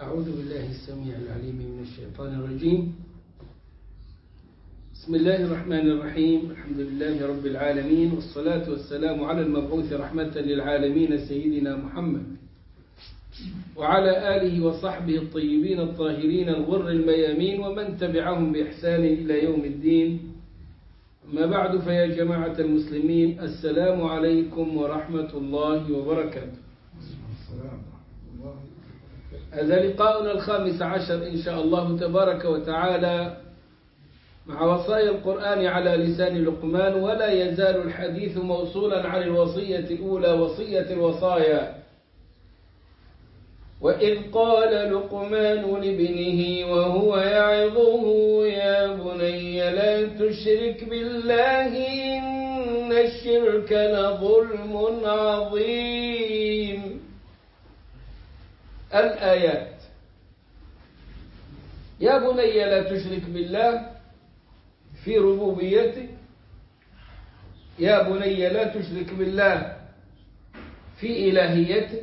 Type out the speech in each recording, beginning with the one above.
أعوذ بالله السميع العليم من الشيطان الرجيم بسم الله الرحمن الرحيم الحمد لله رب العالمين والصلاة والسلام على المبعوث رحمة للعالمين سيدنا محمد وعلى آله وصحبه الطيبين الطاهرين الغر الميامين ومن تبعهم بإحسان إلى يوم الدين أما بعد فيا جماعة المسلمين السلام عليكم ورحمة الله وبركاته هذا لقاؤنا الخامس عشر إن شاء الله تبارك وتعالى مع وصايا القرآن على لسان لقمان ولا يزال الحديث موصولا عن الوصية الأولى وصية الوصايا وإذ قال لقمان لابنه وهو يعظه يا بني لا تشرك بالله إن الشرك لظلم عظيم الآيات يا بني لا تشرك بالله في ربوبيته يا بني لا تشرك بالله في إلهيته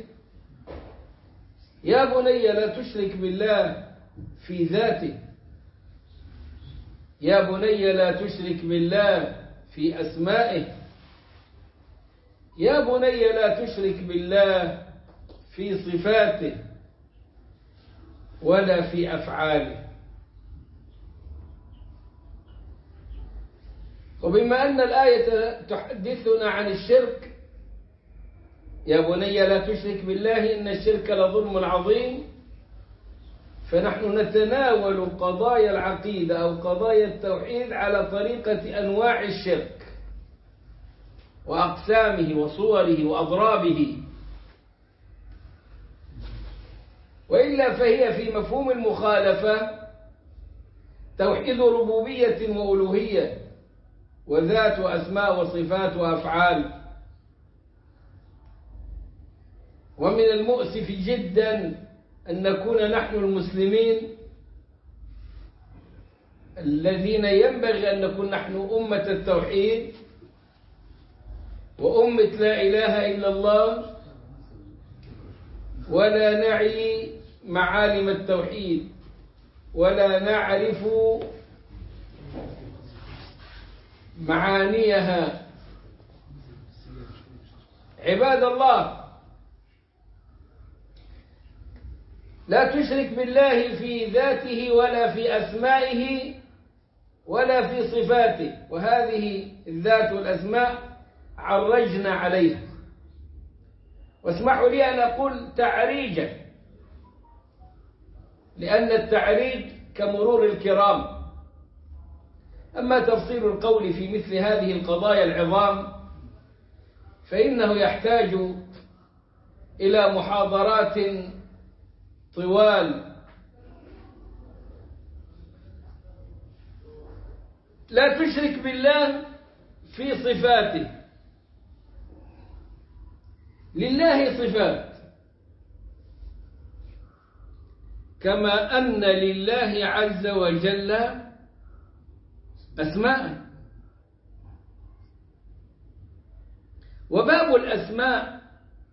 يا بني لا تشرك بالله في ذاته يا بني لا تشرك بالله في أسمائه يا بني لا تشرك بالله في صفاته ولا في أفعاله وبما أن الآية تحدثنا عن الشرك يا بني لا تشرك بالله إن الشرك لظلم عظيم فنحن نتناول قضايا العقيدة أو قضايا التوحيد على طريقة أنواع الشرك وأقسامه وصوره وأضرابه وإلا فهي في مفهوم المخالفة توحيد ربوبية وألوهية وذات وأسماء وصفات وأفعال ومن المؤسف جدا أن نكون نحن المسلمين الذين ينبغي أن نكون نحن أمة التوحيد وأمة لا إله إلا الله ولا نعي معالم التوحيد ولا نعرف معانيها عباد الله لا تشرك بالله في ذاته ولا في أسمائه ولا في صفاته وهذه الذات والأسماء عرجنا عليها واسمحوا لي أن أقول تعريجا لأن التعريج كمرور الكرام أما تفصيل القول في مثل هذه القضايا العظام فإنه يحتاج إلى محاضرات طوال لا تشرك بالله في صفاته لله صفات كما أن لله عز وجل أسماء وباب الأسماء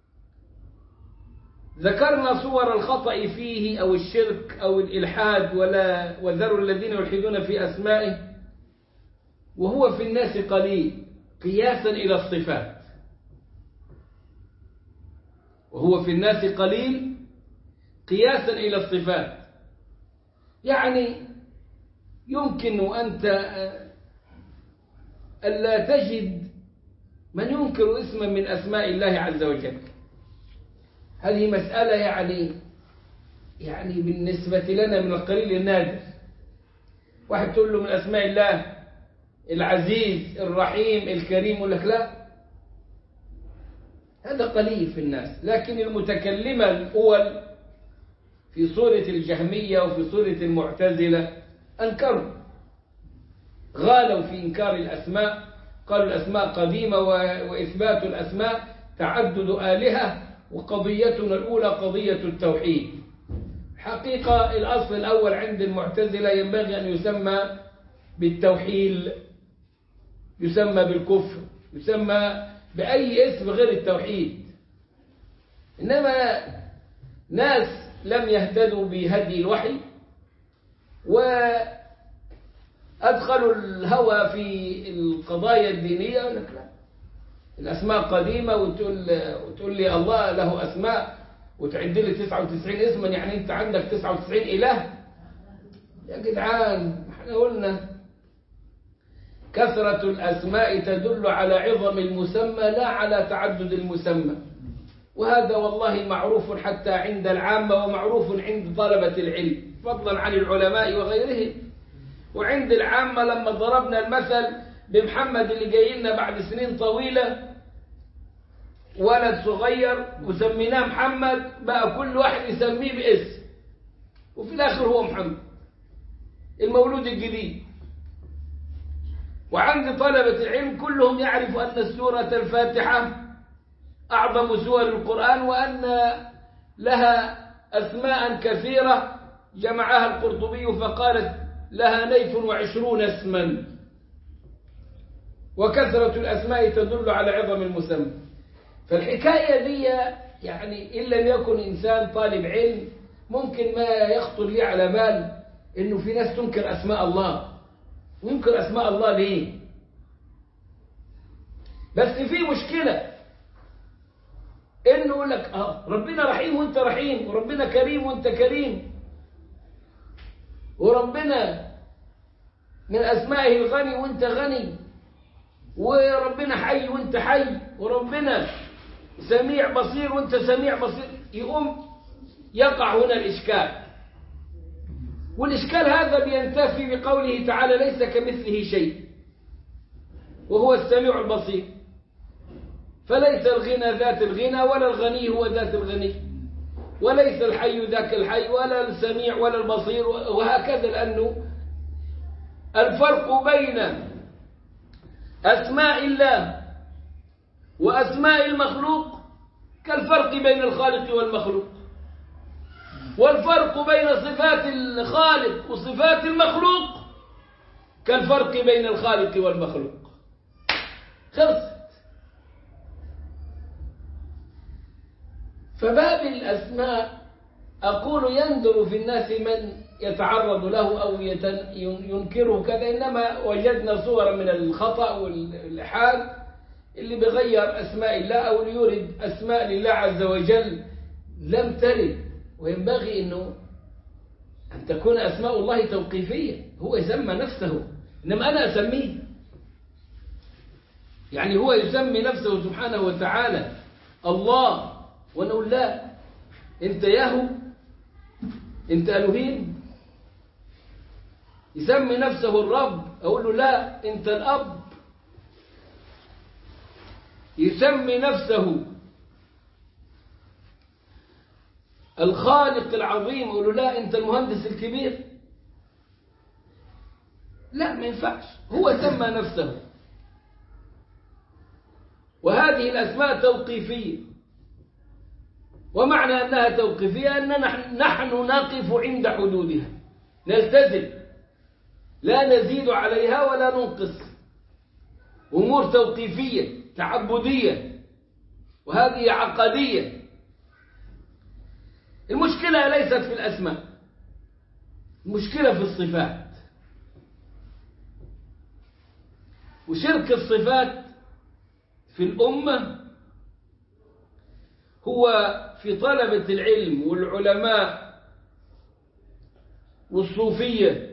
ذكرنا صور الخطأ فيه أو الشرك أو الإلحاد ولا وذروا الذين يلحدون في أسمائه وهو في الناس قليل قياسا إلى الصفات وهو في الناس قليل قياسا إلى الصفات يعني يمكن أنت ألا تجد من ينكر اسما من أسماء الله عز وجل هذه مسألة يعني يعني بالنسبة لنا من القليل النادر واحد تقول له من أسماء الله العزيز الرحيم الكريم يقول لك لا هذا قليل في الناس لكن المتكلمة الأول في صورة الجهمية وفي صورة المعتزلة أنكروا غالوا في إنكار الأسماء قالوا الأسماء قديمة وإثبات الأسماء تعدد آلهة وقضيتنا الأولى قضية التوحيد حقيقة الأصل الأول عند المعتزلة ينبغي أن يسمى بالتوحيد يسمى بالكفر يسمى بأي اسم غير التوحيد إنما ناس لم يهتدوا بهدي الوحي وأدخلوا الهوى في القضايا الدينية يقول لك لا الأسماء قديمة وتقول, وتقول لي الله له أسماء وتعد لي 99 اسما يعني أنت عندك 99 إله يا جدعان احنا قلنا كثرة الأسماء تدل على عظم المسمى لا على تعدد المسمى وهذا والله معروف حتى عند العامة ومعروف عند طلبة العلم فضلا عن العلماء وغيرهم وعند العامة لما ضربنا المثل بمحمد اللي جاي لنا بعد سنين طويلة ولد صغير وسميناه محمد بقى كل واحد يسميه باسم وفي الآخر هو محمد المولود الجديد وعند طلبة العلم كلهم يعرف أن سورة الفاتحة أعظم سور القرآن وأن لها أسماء كثيرة جمعها القرطبي فقالت لها نيف وعشرون اسما وكثرة الأسماء تدل على عظم المسمى فالحكاية دي يعني إن لم يكن إنسان طالب علم ممكن ما يخطر لي على بال إنه في ناس تنكر أسماء الله وينكر أسماء الله ليه بس في مشكلة إنه يقول لك آه ربنا رحيم وأنت رحيم وربنا كريم وأنت كريم وربنا من أسمائه الغني وأنت غني وربنا حي وأنت حي وربنا سميع بصير وأنت سميع بصير يقوم يقع هنا الإشكال والإشكال هذا بينتفي بقوله تعالى ليس كمثله شيء وهو السميع البصير فليس الغنى ذات الغنى ولا الغني هو ذات الغني وليس الحي ذاك الحي ولا السميع ولا البصير وهكذا لأنه الفرق بين أسماء الله وأسماء المخلوق كالفرق بين الخالق والمخلوق والفرق بين صفات الخالق وصفات المخلوق كالفرق بين الخالق والمخلوق خلصت فباب الأسماء أقول يندر في الناس من يتعرض له أو ينكره كذا إنما وجدنا صورا من الخطأ والإلحاد اللي بغير أسماء الله أو اللي يورد أسماء لله عز وجل لم ترد وينبغي أنه أن تكون أسماء الله توقيفية هو يسمى نفسه إنما أنا أسميه يعني هو يسمي نفسه سبحانه وتعالى الله ونقول لا انت ياهو انت الوهيم يسمي نفسه الرب اقول له لا انت الاب يسمي نفسه الخالق العظيم اقول له لا انت المهندس الكبير لا ما ينفعش هو سمى نفسه وهذه الاسماء توقيفيه ومعنى أنها توقيفية أننا نحن نقف عند حدودها نلتزم لا نزيد عليها ولا ننقص أمور توقيفية تعبدية وهذه عقدية المشكلة ليست في الأسماء المشكلة في الصفات وشرك الصفات في الأمة هو في طلبة العلم والعلماء والصوفية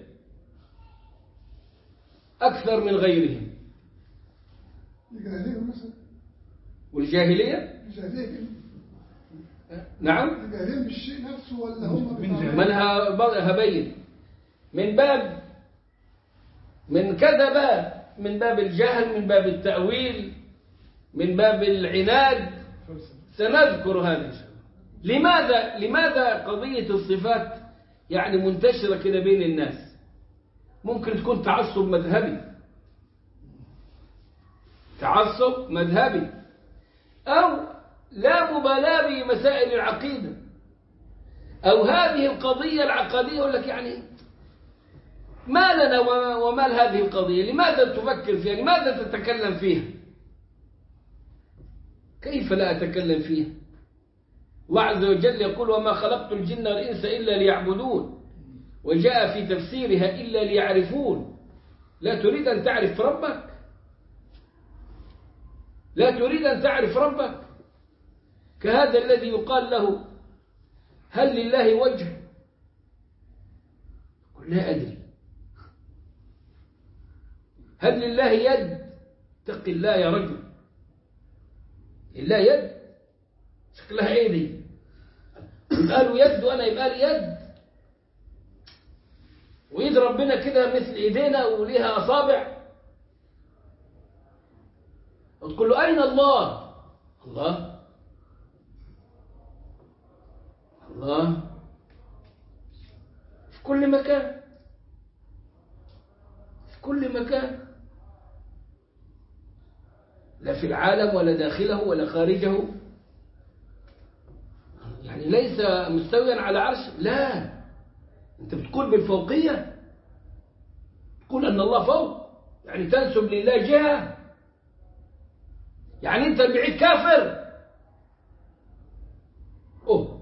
أكثر من غيرهم الجاهلية مثلا والجاهلية الجاهلية نعم الجاهلية بالشيء نفسه ولا هم من جهل. من ه- هبين من باب من كذا باب من باب الجهل من باب التأويل من باب العناد سنذكر هذا إن شاء الله لماذا لماذا قضية الصفات يعني منتشرة كده بين الناس ممكن تكون تعصب مذهبي تعصب مذهبي أو لا مبالاة بمسائل العقيدة أو هذه القضية العقدية يقول لك يعني ما لنا وما- ومال هذه القضية لماذا تفكر فيها لماذا تتكلم فيها كيف لا أتكلم فيها الله عز وجل يقول وما خلقت الجن والإنس إلا ليعبدون وجاء في تفسيرها إلا ليعرفون لا تريد أن تعرف ربك لا تريد أن تعرف ربك كهذا الذي يقال له هل لله وجه قل لا أدري هل لله يد اتق الله يا رجل لله يد شكلها ايه دي يبقى له يد وانا يبقى لي يد وايد ربنا كده مثل ايدينا وليها اصابع وتقول له اين الله الله الله في كل مكان في كل مكان لا في العالم ولا داخله ولا خارجه يعني ليس مستويا على عرش لا انت بتقول بالفوقية تقول ان الله فوق يعني تنسب لله جهة يعني انت البعيد كافر اوه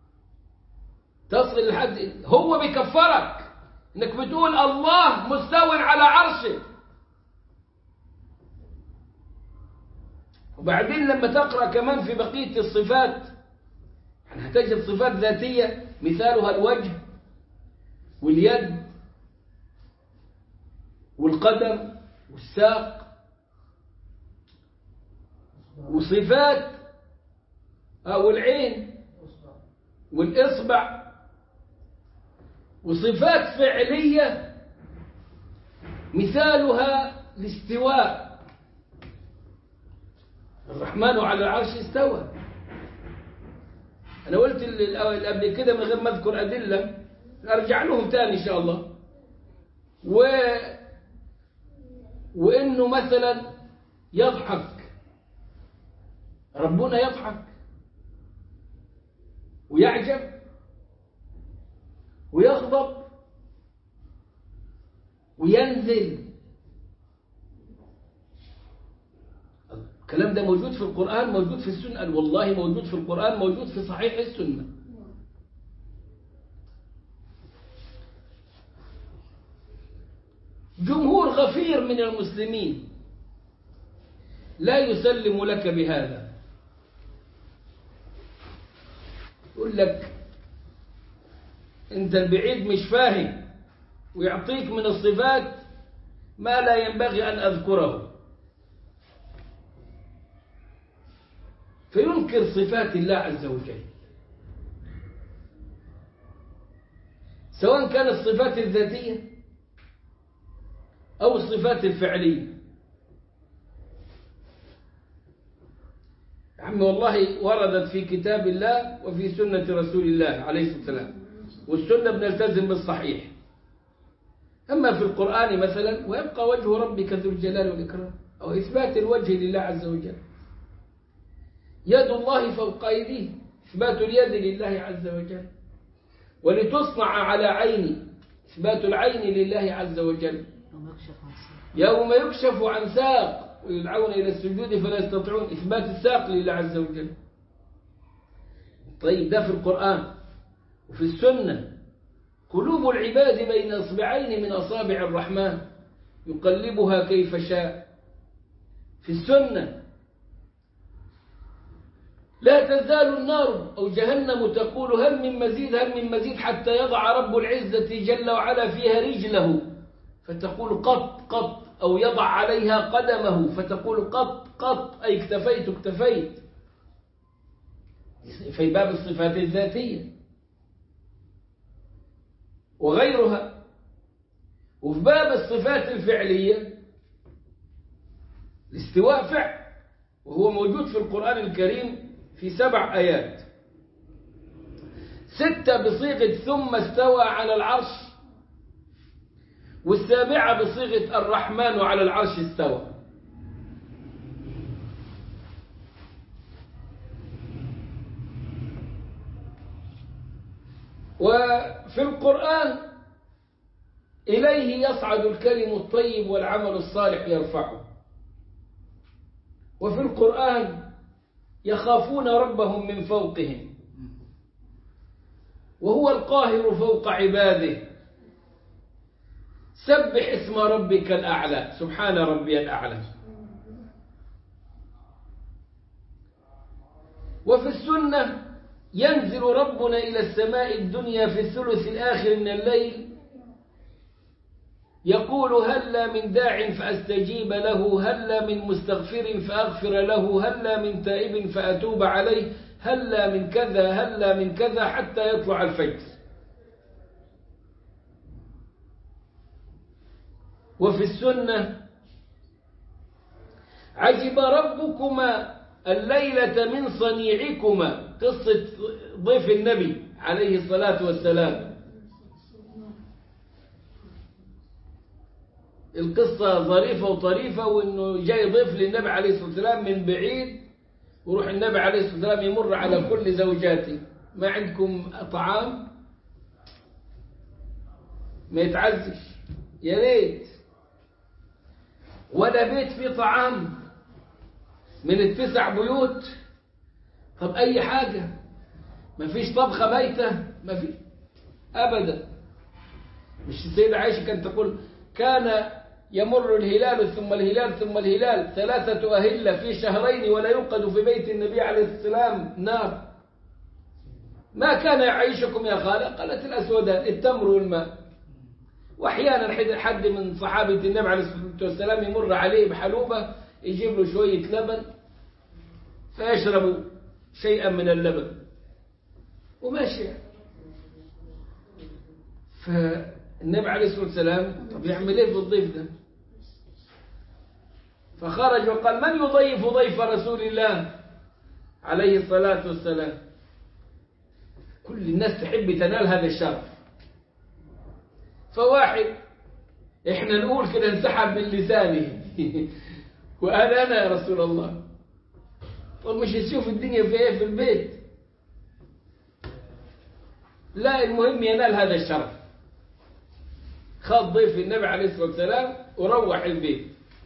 تصل لحد هو بيكفرك انك بتقول الله مستو على عرشه وبعدين لما تقرأ كمان في بقية الصفات يعني هتجد صفات ذاتية مثالها الوجه واليد والقدم والساق وصفات أو العين والإصبع وصفات فعلية مثالها الاستواء الرحمن على العرش استوى أنا قلت اللي قبل كده من غير ما أذكر أدلة أرجع لهم تاني إن شاء الله و وإنه مثلا يضحك ربنا يضحك ويعجب ويغضب وينزل الكلام ده موجود في القرآن موجود في السنة والله موجود في القرآن موجود في صحيح السنة جمهور غفير من المسلمين لا يسلم لك بهذا يقول لك انت البعيد مش فاهم ويعطيك من الصفات ما لا ينبغي أن أذكره فينكر صفات الله عز وجل سواء كانت الصفات الذاتية أو الصفات الفعلية عمي والله وردت في كتاب الله وفي سنة رسول الله عليه الصلاة والسلام والسنة بنلتزم بالصحيح أما في القرآن مثلا ويبقى وجه ربك ذو الجلال والإكرام أو إثبات الوجه لله عز وجل يد الله فوق أيديه إثبات اليد لله عز وجل ولتصنع على عيني إثبات العين لله عز وجل يوم يكشف عن ساق ويدعون إلى السجود فلا يستطيعون إثبات الساق لله عز وجل طيب ده في القرآن وفي السنة قلوب العباد بين أصبعين من أصابع الرحمن يقلبها كيف شاء في السنة لا تزال النار أو جهنم تقول هل من مزيد هل من مزيد حتى يضع رب العزة جل وعلا فيها رجله فتقول قط قط أو يضع عليها قدمه فتقول قط قط أي اكتفيت اكتفيت في باب الصفات الذاتية وغيرها وفي باب الصفات الفعلية الاستواء فعل وهو موجود في القرآن الكريم في سبع آيات ستة بصيغة ثم استوى على العرش والسابعة بصيغة الرحمن على العرش استوى وفي القرآن إليه يصعد الكلم الطيب والعمل الصالح يرفعه وفي القرآن يخافون ربهم من فوقهم وهو القاهر فوق عباده سبح اسم ربك الأعلى سبحان ربي الأعلى وفي السنة ينزل ربنا إلى السماء الدنيا في الثلث الآخر من الليل يقول هلا من داع فأستجيب له هلا من مستغفر فأغفر له هلا من تائب فأتوب عليه هلا من كذا هلا من كذا حتى يطلع الفجر وفي السنة عجب ربكما الليلة من صنيعكما قصة ضيف النبي عليه الصلاة والسلام القصة ظريفة وطريفة وإنه جاي ضيف للنبي عليه الصلاة والسلام من بعيد وروح النبي عليه الصلاة والسلام يمر على كل زوجاته ما عندكم طعام ما يتعزش يا ريت ولا بيت فيه طعام من التسع بيوت طب أي حاجة ما فيش طبخة بيتة ما في أبدا مش السيدة عائشة كانت تقول كان يمر الهلال ثم الهلال ثم الهلال ثلاثة أهلة في شهرين ولا يوقد في بيت النبي عليه السلام نار ما كان يعيشكم يا خالة قالت الأسودان التمر والماء وأحيانا حد من صحابة النبي عليه الصلاة والسلام يمر عليه بحلوبة يجيب له شوية لبن فيشرب شيئا من اللبن وماشي فالنبي عليه الصلاة والسلام طب يعمل ايه بالضيف ده فخرج وقال من يضيف ضيف رسول الله عليه الصلاة والسلام كل الناس تحب تنال هذا الشرف فواحد احنا نقول كده انسحب من لسانه وقال انا يا رسول الله طب مش تشوف الدنيا في ايه في البيت لا المهم ينال هذا الشرف خاض ضيف النبي عليه الصلاة والسلام وروح البيت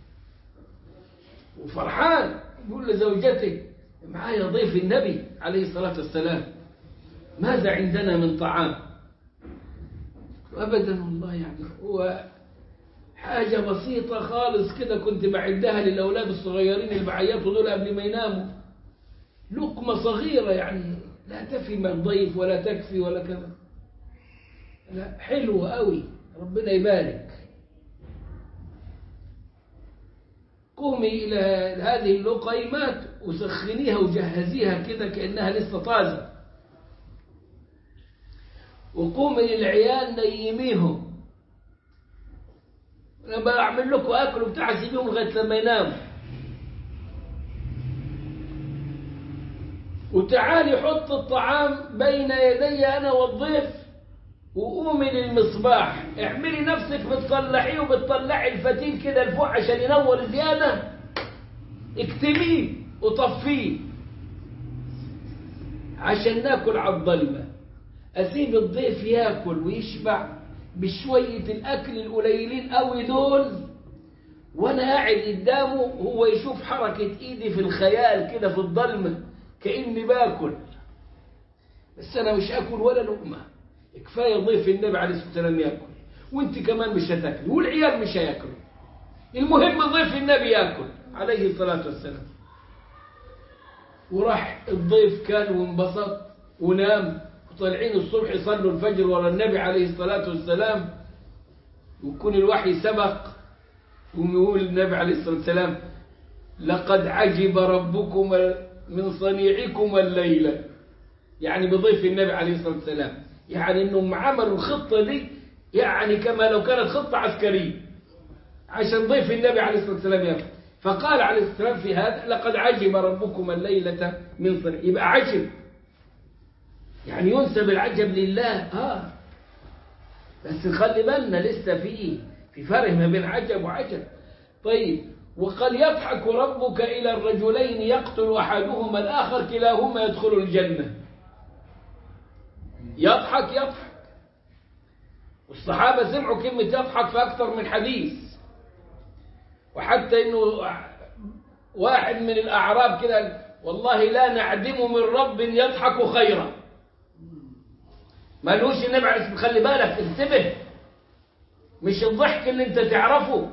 وفرحان يقول لزوجته معايا ضيف النبي عليه الصلاة والسلام ماذا عندنا من طعام أبدا والله يعني هو حاجة بسيطة خالص كده كنت بعدها للأولاد الصغيرين اللي بعيطوا دول قبل ما يناموا لقمة صغيرة يعني لا تفي من الضيف ولا تكفي ولا كذا لا حلوة قوي ربنا يبارك قومي إلى هذه اللقيمات وسخنيها وجهزيها كده كأنها لسه طازة وقومي للعيال نيميهم انا بعمل لكم اكل وبتاع سيبيهم لغايه لما يناموا وتعالي حط الطعام بين يدي انا والضيف وقومي للمصباح اعملي نفسك بتطلعيه وبتطلعي الفتيل كده لفوق عشان ينور زياده اكتميه وطفيه عشان ناكل على الظلمه اسيب الضيف ياكل ويشبع بشوية الأكل القليلين قوي دول وأنا قاعد قدامه هو يشوف حركة إيدي في الخيال كده في الظلمة كأني باكل بس أنا مش أكل ولا لقمة كفاية ضيف النبي عليه الصلاة والسلام ياكل وأنت كمان مش هتاكل والعيال مش هياكلوا المهم ضيف النبي ياكل عليه الصلاة والسلام وراح الضيف كان وانبسط ونام طالعين الصبح يصلوا الفجر ورا النبي عليه الصلاة والسلام ويكون الوحي سبق ويقول النبي عليه الصلاة والسلام لقد عجب ربكم من صنيعكم الليلة يعني بضيف النبي عليه الصلاة والسلام يعني انهم عملوا الخطة دي يعني كما لو كانت خطة عسكرية عشان ضيف النبي عليه الصلاة والسلام يأكل فقال عليه الصلاة والسلام في هذا لقد عجب ربكم الليلة من صنيع يبقى عجب يعني ينسب العجب لله اه بس خلي بالنا لسه في في فرق ما بين عجب وعجب طيب وقد يضحك ربك إلى الرجلين يقتل أحدهما الآخر كلاهما يدخل الجنة يضحك يضحك والصحابة سمعوا كلمة يضحك في أكثر من حديث وحتى إنه واحد من الأعراب كده والله لا نعدم من رب يضحك خيرا ما قالوش النبي عليه الصلاة خلي بالك انتبه مش الضحك اللي انت تعرفه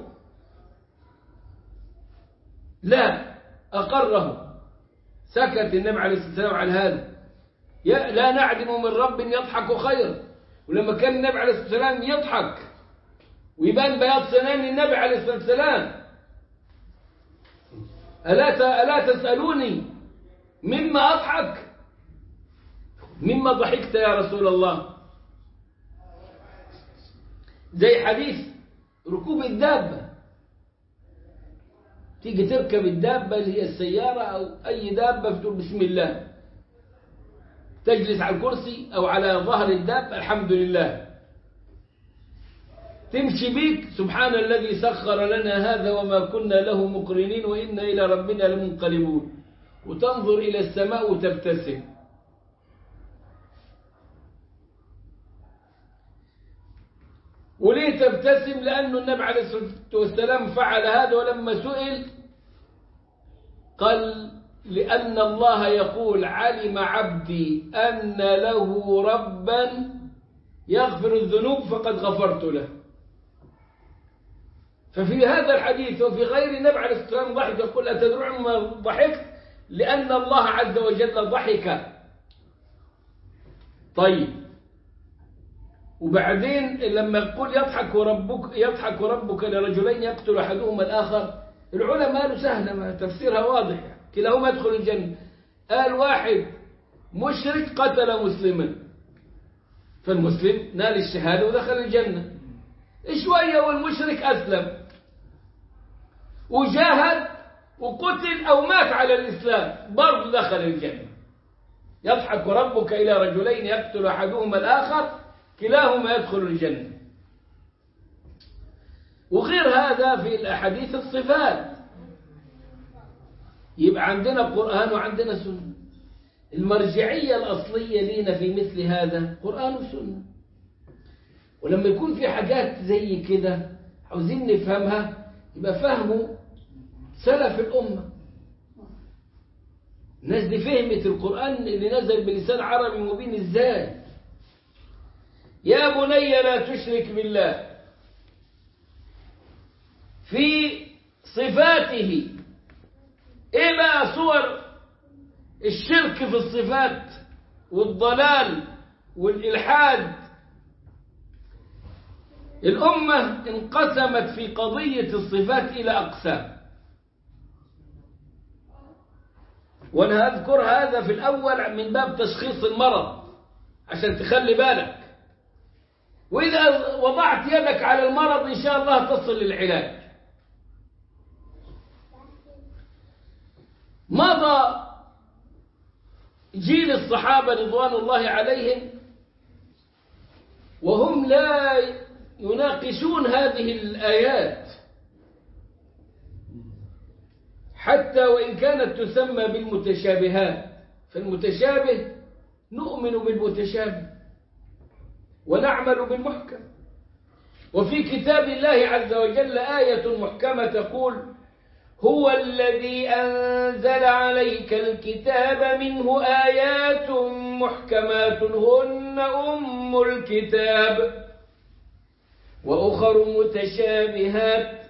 لا أقره سكت النبي عليه الصلاة والسلام عن هذا يا لا نعلم من رب يضحك خيرا ولما كان النبي عليه الصلاة والسلام يضحك ويبان بياض سنان النبي عليه الصلاة والسلام ألا ت- ألا تسألوني مما أضحك مما ضحكت يا رسول الله زي حديث ركوب الدابة تيجي تركب الدابة اللي هي السيارة أو أي دابة بتقول بسم الله تجلس على الكرسي أو على ظهر الدابة الحمد لله تمشي بيك سبحان الذي سخر لنا هذا وما كنا له مقرنين وإنا إلى ربنا لمنقلبون وتنظر إلى السماء وتبتسم وليه تبتسم لأنه النبي عليه الصلاة والسلام فعل هذا ولما سئل قال لأن الله يقول علم عبدي أن له ربا يغفر الذنوب فقد غفرت له ففي هذا الحديث وفي غير النبي عليه الصلاة والسلام ضحك يقول أتدرون ما ضحكت لأن الله عز وجل ضحك طيب وبعدين لما يقول يضحك ربك يضحك ربك لرجلين يقتل احدهما الاخر العلماء قالوا سهله ما تفسيرها واضح كلاهما يدخل الجنه قال واحد مشرك قتل مسلما فالمسلم نال الشهاده ودخل الجنه شويه والمشرك اسلم وجاهد وقتل او مات على الاسلام برضه دخل الجنه يضحك ربك الى رجلين يقتل احدهما الاخر كلاهما يدخل الجنة وغير هذا في الأحاديث الصفات يبقى عندنا قرآن وعندنا سنة المرجعية الأصلية لينا في مثل هذا قرآن وسنة ولما يكون في حاجات زي كده عاوزين نفهمها يبقى فهمه سلف الأمة الناس دي فهمت القرآن اللي نزل بلسان عربي مبين ازاي يا بني لا تشرك بالله في صفاته ايه بقى صور الشرك في الصفات والضلال والإلحاد الأمة انقسمت في قضية الصفات إلى أقسام وأنا أذكر هذا في الأول من باب تشخيص المرض عشان تخلي بالك وإذا وضعت يدك على المرض إن شاء الله تصل للعلاج مضى جيل الصحابة رضوان الله عليهم وهم لا يناقشون هذه الآيات حتى وإن كانت تسمى بالمتشابهات فالمتشابه نؤمن بالمتشابه ونعمل بالمحكم وفي كتاب الله عز وجل آية محكمة تقول هو الذي أنزل عليك الكتاب منه آيات محكمات هن أم الكتاب وأخر متشابهات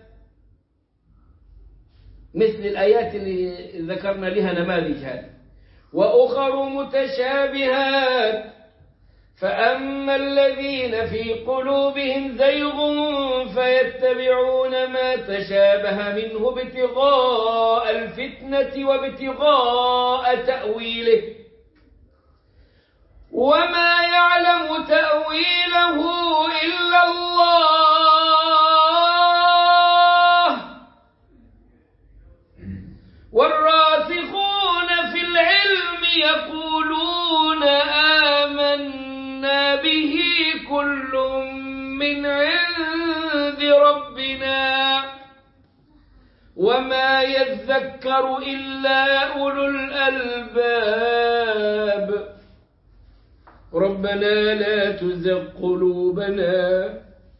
مثل الآيات اللي ذكرنا لها نماذج هذه وأخر متشابهات فأما الذين في قلوبهم زيغ فيتبعون ما تشابه منه ابتغاء الفتنة وابتغاء تأويله وما يعلم تأويله إلا الله والراسخون في العلم يقولون آمنا به كل من عند ربنا وما يذكر إلا أولو الألباب ربنا لا تزغ قلوبنا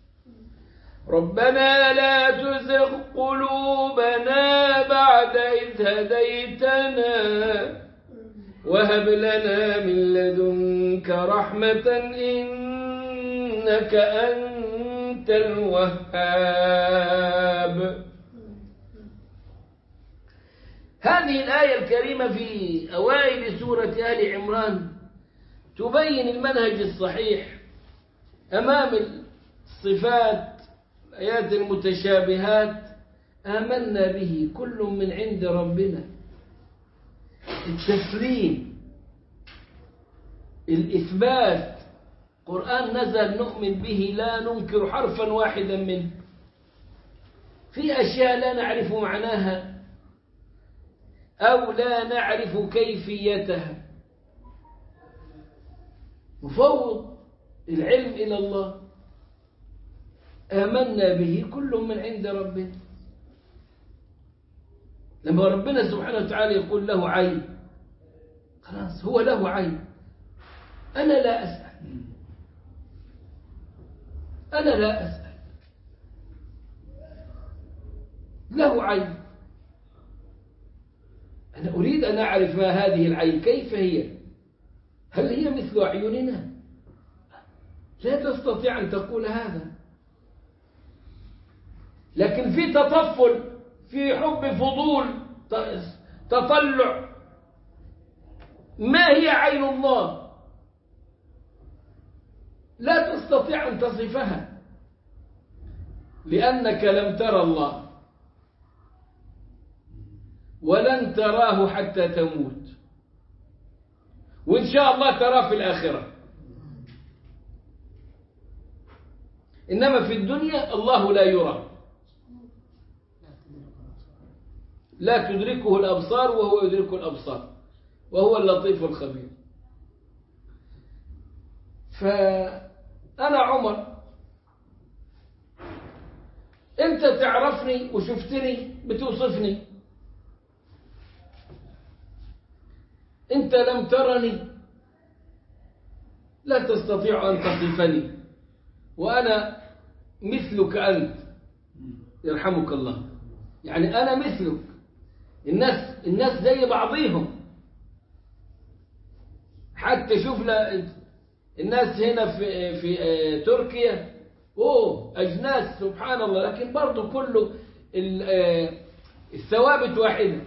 ربنا لا تزغ قلوبنا بعد إذ هديتنا وهب لنا من لدنك رحمة إنك أنت الوهاب هذه الآية الكريمة في أوائل سورة آل عمران تبين المنهج الصحيح أمام الصفات الآيات المتشابهات آمنا به كل من عند ربنا التسليم الإثبات قرآن نزل نؤمن به لا ننكر حرفا واحدا منه في أشياء لا نعرف معناها أو لا نعرف كيفيتها نفوض العلم إلى الله آمنا به كل من عند ربنا لما ربنا سبحانه وتعالى يقول له عين خلاص هو له عين أنا لا أسأل أنا لا أسأل له عين أنا أريد أن أعرف ما هذه العين كيف هي هل هي مثل أعيننا لا تستطيع أن تقول هذا لكن في تطفل في حب فضول تطلع ما هي عين الله لا تستطيع أن تصفها لأنك لم ترى الله ولن تراه حتى تموت وإن شاء الله تراه في الآخرة إنما في الدنيا الله لا يرى لا تدركه الأبصار وهو يدرك الأبصار وهو اللطيف الخبير فأنا عمر أنت تعرفني وشفتني بتوصفني أنت لم ترني لا تستطيع أن تصفني وأنا مثلك أنت يرحمك الله يعني أنا مثلك الناس الناس زي بعضيهم حتى شوف الناس هنا في في تركيا اوه اجناس سبحان الله لكن برضه كله الثوابت واحده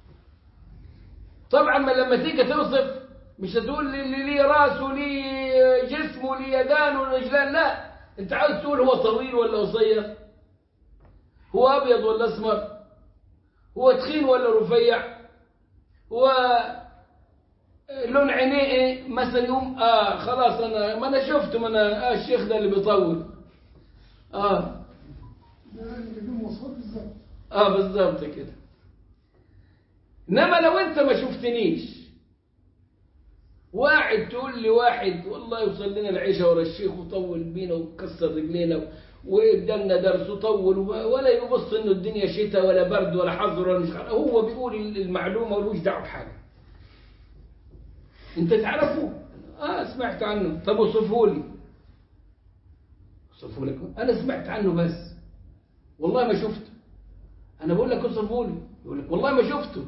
طبعا ما لما تيجي توصف مش هتقول لي لي راس ولي جسم ولي يدان ورجلان لا انت عاوز تقول هو طويل ولا قصير هو ابيض ولا اسمر هو تخين ولا رفيع هو لون عينيه ايه مثلا يوم اه خلاص انا ما انا شفته ما انا آه الشيخ ده اللي بيطول اه اه بالظبط كده انما لو انت ما شفتنيش واحد تقول لي واحد والله يوصل لنا العيشه ورا الشيخ وطول بينا وكسر رجلينا وادالنا درس وطول ولا يبص انه الدنيا شتاء ولا برد ولا حظر ولا مش هو بيقول المعلومه ولوش دعوه بحاجه انت تعرفه اه سمعت عنه طب وصفه لي وصفه لك انا سمعت عنه بس والله ما شفته انا بقول لك وصفه لي يقول لك والله ما شفته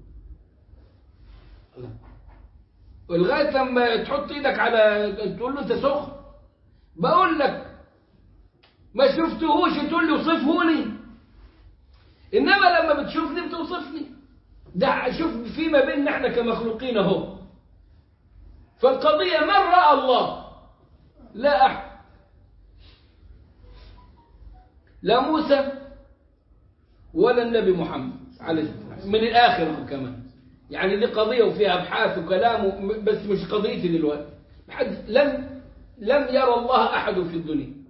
ولغايه لما تحط ايدك على تقول له انت سخن بقول لك ما شفتهوش تقول لي وصفه لي انما لما بتشوفني بتوصفني ده شوف فيما بيننا احنا كمخلوقين اهو فالقضيه من راى الله لا احد لا موسى ولا النبي محمد عليه السلام من الاخر كمان يعني دي قضيه وفيها ابحاث وكلام بس مش قضيتي دلوقتي حد لم لم يرى الله احد في الدنيا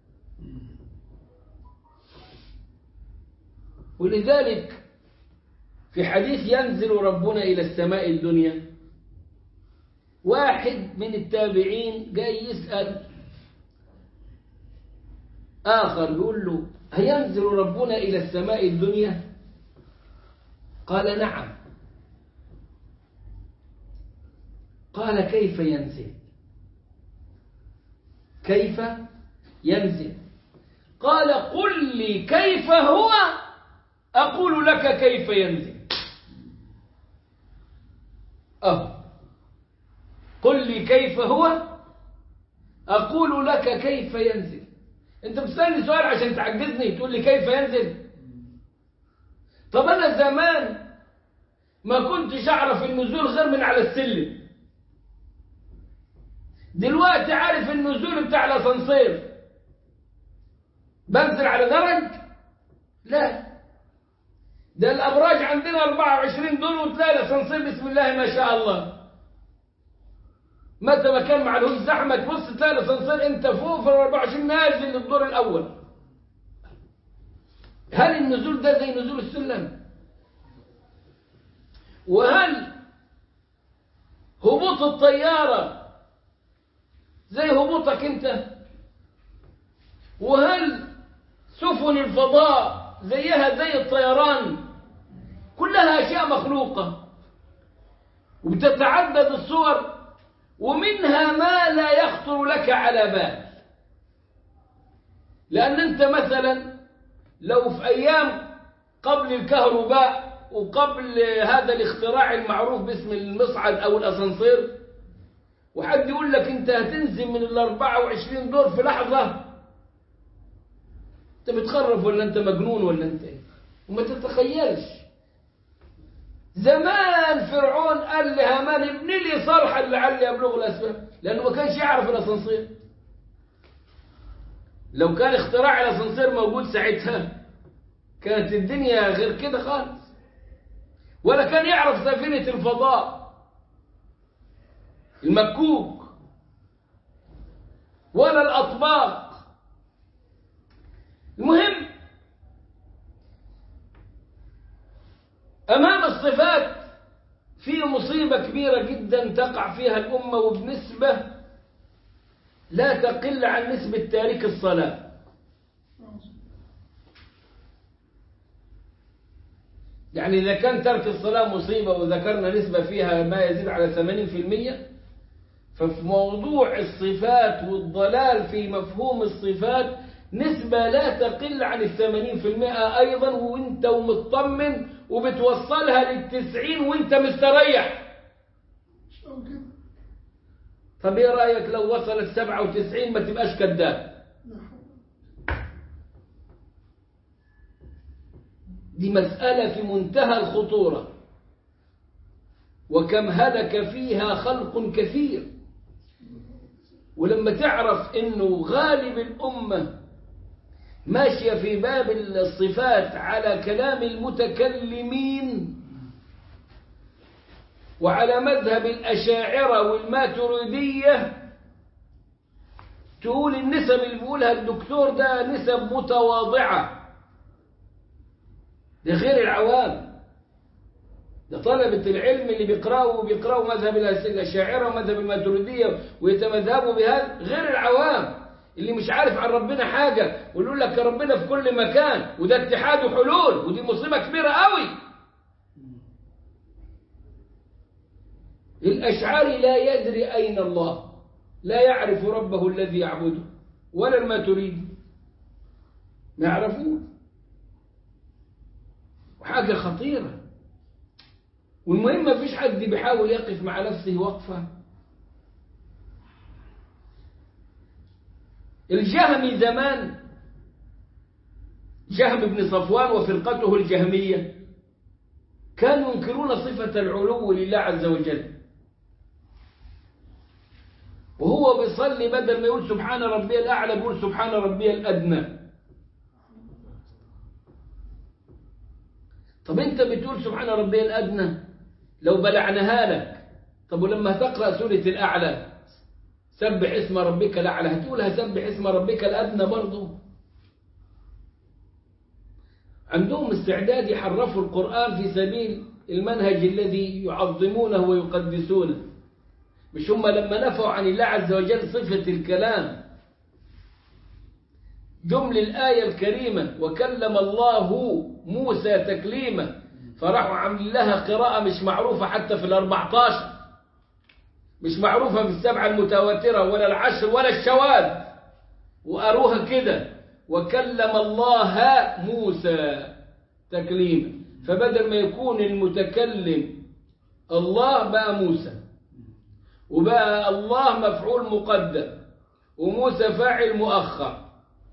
ولذلك في حديث ينزل ربنا إلى السماء الدنيا واحد من التابعين جاي يسأل آخر يقول له هينزل ربنا إلى السماء الدنيا قال نعم قال كيف ينزل كيف ينزل قال قل لي كيف هو أقول لك كيف ينزل أه قل لي كيف هو أقول لك كيف ينزل أنت بتسألني سؤال عشان تعجزني تقول لي كيف ينزل طب أنا زمان ما كنتش أعرف النزول غير من على السلم دلوقتي عارف النزول بتاع الأسانسير بنزل على درج لا ده الأبراج عندنا 24 دور وتلاقي الأسانسير بسم الله ما شاء الله متى ما كان معلوش زحمة تبص تلاقي الأسانسير أنت فوق في ال 24 نازل للدور الأول هل النزول ده زي نزول السلم؟ وهل هبوط الطيارة زي هبوطك أنت؟ وهل سفن الفضاء زيها زي الطيران كلها أشياء مخلوقة وبتتعدد الصور ومنها ما لا يخطر لك على بال لأن أنت مثلا لو في أيام قبل الكهرباء وقبل هذا الاختراع المعروف باسم المصعد أو الأسانسير وحد يقول لك أنت هتنزل من ال 24 دور في لحظة أنت بتخرف ولا أنت مجنون ولا أنت إيه؟ وما تتخيلش زمان فرعون قال لهامان ابن لي صرحا لعلي ابلغ الاسباب لانه ما كانش يعرف الاسانسير لو كان اختراع الاسانسير موجود ساعتها كانت الدنيا غير كده خالص ولا كان يعرف سفينة الفضاء المكوك ولا الأطباق المهم أمام الصفات في مصيبة كبيرة جدا تقع فيها الأمة وبنسبة لا تقل عن نسبة تارك الصلاة يعني إذا كان ترك الصلاة مصيبة وذكرنا نسبة فيها ما يزيد على 80% ففي موضوع الصفات والضلال في مفهوم الصفات نسبة لا تقل عن الثمانين في المئة أيضا وانت ومطمن وبتوصلها للتسعين وانت مستريح شلون كده؟ طب ايه رأيك لو وصلت سبعة وتسعين ما تبقاش كذاب لا حول دي مسألة في منتهى الخطورة وكم هلك فيها خلق كثير ولما تعرف انه غالب الأمة ماشية في باب الصفات على كلام المتكلمين وعلى مذهب الأشاعرة والماتريدية تقول النسب اللي بيقولها الدكتور ده نسب متواضعة لغير العوام ده طلبة العلم اللي بيقرأوا بيقرأوا مذهب الأشاعرة ومذهب الماتريدية ويتمذهبوا بهذا غير العوام اللي مش عارف عن ربنا حاجة ويقول لك ربنا في كل مكان وده اتحاد وحلول ودي مصيبة كبيرة قوي الأشعري لا يدري أين الله لا يعرف ربه الذي يعبده ولا الماتريدي ما يعرفون وحاجة خطيرة والمهم ما فيش حد بيحاول يقف مع نفسه وقفة الجهمي زمان جهم بن صفوان وفرقته الجهمية كانوا ينكرون صفة العلو لله عز وجل وهو بيصلي بدل ما يقول سبحان ربي الأعلى بيقول سبحان ربي الأدنى طب انت بتقول سبحان ربي الأدنى لو بلعناها لك طب ولما تقرأ سورة الأعلى سبح اسم ربك الأعلى هتقولها سبح اسم ربك الأدنى برضه عندهم استعداد يحرفوا القرآن في سبيل المنهج الذي يعظمونه ويقدسونه مش هم لما نفوا عن الله عز وجل صفة الكلام جمل الآية الكريمة وكلم الله موسى تكليما فراحوا عاملين لها قراءة مش معروفة حتى في الأربعتاشر مش معروفة في السبعة المتواترة ولا العشر ولا الشواذ وأروها كده وكلم الله موسى تكليما فبدل ما يكون المتكلم الله بقى موسى وبقى الله مفعول مقدم وموسى فاعل مؤخر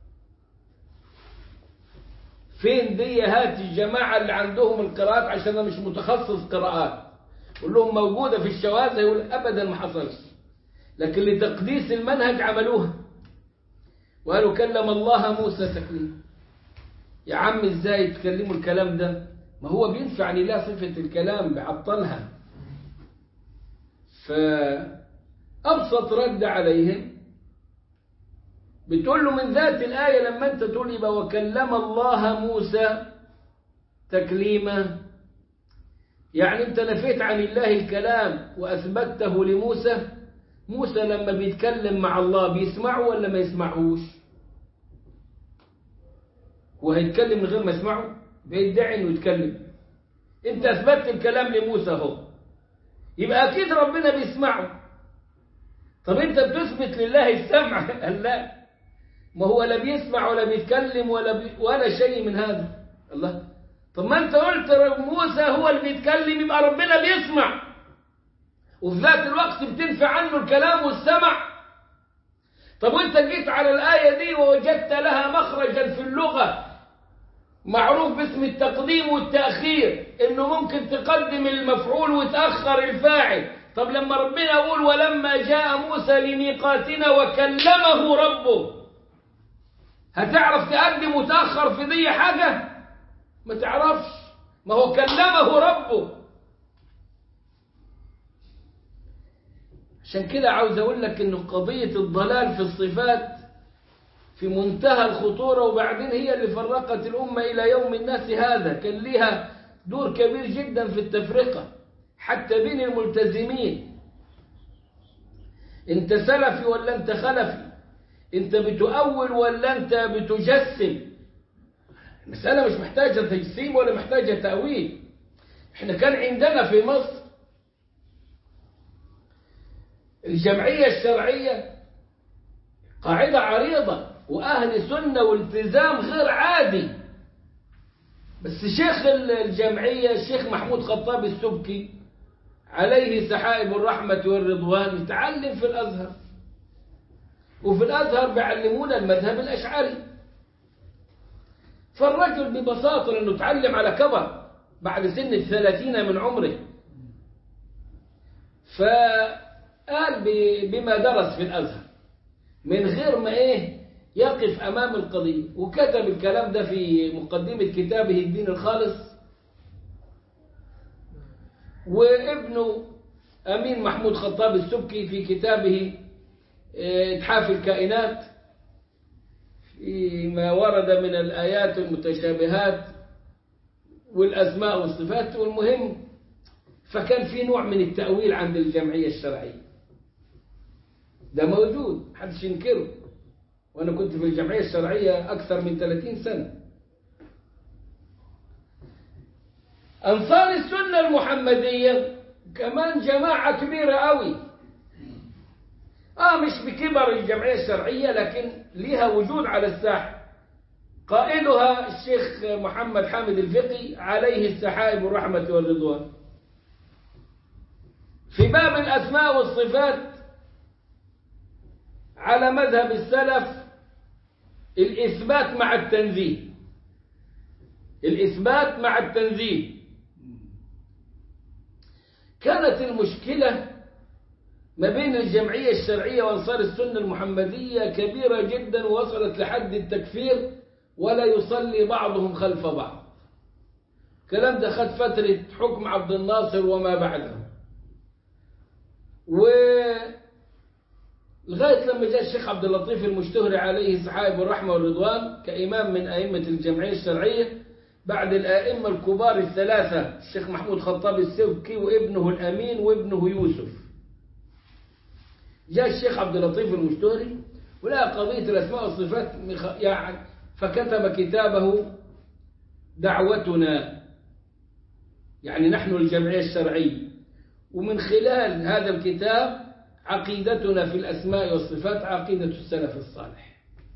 فين دي هات الجماعة اللي عندهم القراءات عشان أنا مش متخصص قراءات قول لهم موجودة في الشواذ يقول أبدا ما حصلش لكن لتقديس المنهج عملوها وقالوا كلم الله موسى تكليما يا عم ازاي تكلموا الكلام ده ما هو بينفع لله صفة الكلام بعطلها فأبسط رد عليهم بتقول له من ذات الآية لما أنت تقول يبقى وكلم الله موسى تكليما يعني أنت نفيت عن الله الكلام وأثبته لموسى موسى لما بيتكلم مع الله بيسمعه ولا ما يسمعهوش وهيتكلم من غير ما يسمعه بيدعي انه يتكلم انت اثبتت الكلام لموسى اهو يبقى اكيد ربنا بيسمعه طب انت بتثبت لله السمع قال لا ما هو لا بيسمع ولا بيتكلم ولا بي ولا شيء من هذا الله طب ما انت قلت موسى هو اللي بيتكلم يبقى ربنا بيسمع وفي ذات الوقت بتنفع عنه الكلام والسمع طب وانت جيت على الآية دي ووجدت لها مخرجا في اللغة معروف باسم التقديم والتأخير انه ممكن تقدم المفعول وتأخر الفاعل طب لما ربنا يقول ولما جاء موسى لميقاتنا وكلمه ربه هتعرف تقدم وتأخر في دي حاجة ما تعرفش ما هو كلمه ربه عشان كده عاوز اقول لك ان قضية الضلال في الصفات في منتهى الخطورة وبعدين هي اللي فرقت الأمة إلى يوم الناس هذا كان لها دور كبير جدا في التفرقة حتى بين الملتزمين انت سلفي ولا انت خلفي انت بتؤول ولا انت بتجسم المسألة مش محتاجة تجسيم ولا محتاجة تأويل احنا كان عندنا في مصر الجمعية الشرعية قاعدة عريضة وأهل سنة والتزام غير عادي بس شيخ الجمعية الشيخ محمود خطاب السبكي عليه سحائب الرحمة والرضوان يتعلم في الأزهر وفي الأزهر بيعلمونا المذهب الأشعري فالرجل ببساطة لأنه تعلم على كبر بعد سن الثلاثين من عمره فقال بما درس في الأزهر من غير ما إيه يقف أمام القضية وكتب الكلام ده في مقدمة كتابه الدين الخالص وابنه أمين محمود خطاب السبكي في كتابه إتحاف الكائنات فيما ورد من الآيات المتشابهات والأسماء والصفات والمهم فكان في نوع من التأويل عند الجمعية الشرعية ده موجود محدش ينكره وأنا كنت في الجمعية الشرعية أكثر من 30 سنة أنصار السنة المحمدية كمان جماعة كبيرة قوي آه مش بكبر الجمعية الشرعية لكن لها وجود على الساحة قائدها الشيخ محمد حامد الفقي عليه السحائب الرحمة والرضوان في باب الأسماء والصفات على مذهب السلف الإثبات مع التنزيه الإثبات مع التنزيه كانت المشكلة ما بين الجمعية الشرعية وأنصار السنة المحمدية كبيرة جدا ووصلت لحد التكفير ولا يصلي بعضهم خلف بعض الكلام ده خد فترة حكم عبد الناصر وما بعده و لغاية لما جاء الشيخ عبد اللطيف المشتهري عليه سحائب الرحمة والرضوان كإمام من أئمة الجمعية الشرعية بعد الآئمة الكبار الثلاثة الشيخ محمود خطاب السبكي وابنه الأمين وابنه يوسف جاء الشيخ عبد اللطيف المشتهري ولقى قضية الأسماء والصفات يعني فكتب كتابه دعوتنا يعني نحن الجمعية الشرعية ومن خلال هذا الكتاب عقيدتنا في الأسماء والصفات عقيدة السلف الصالح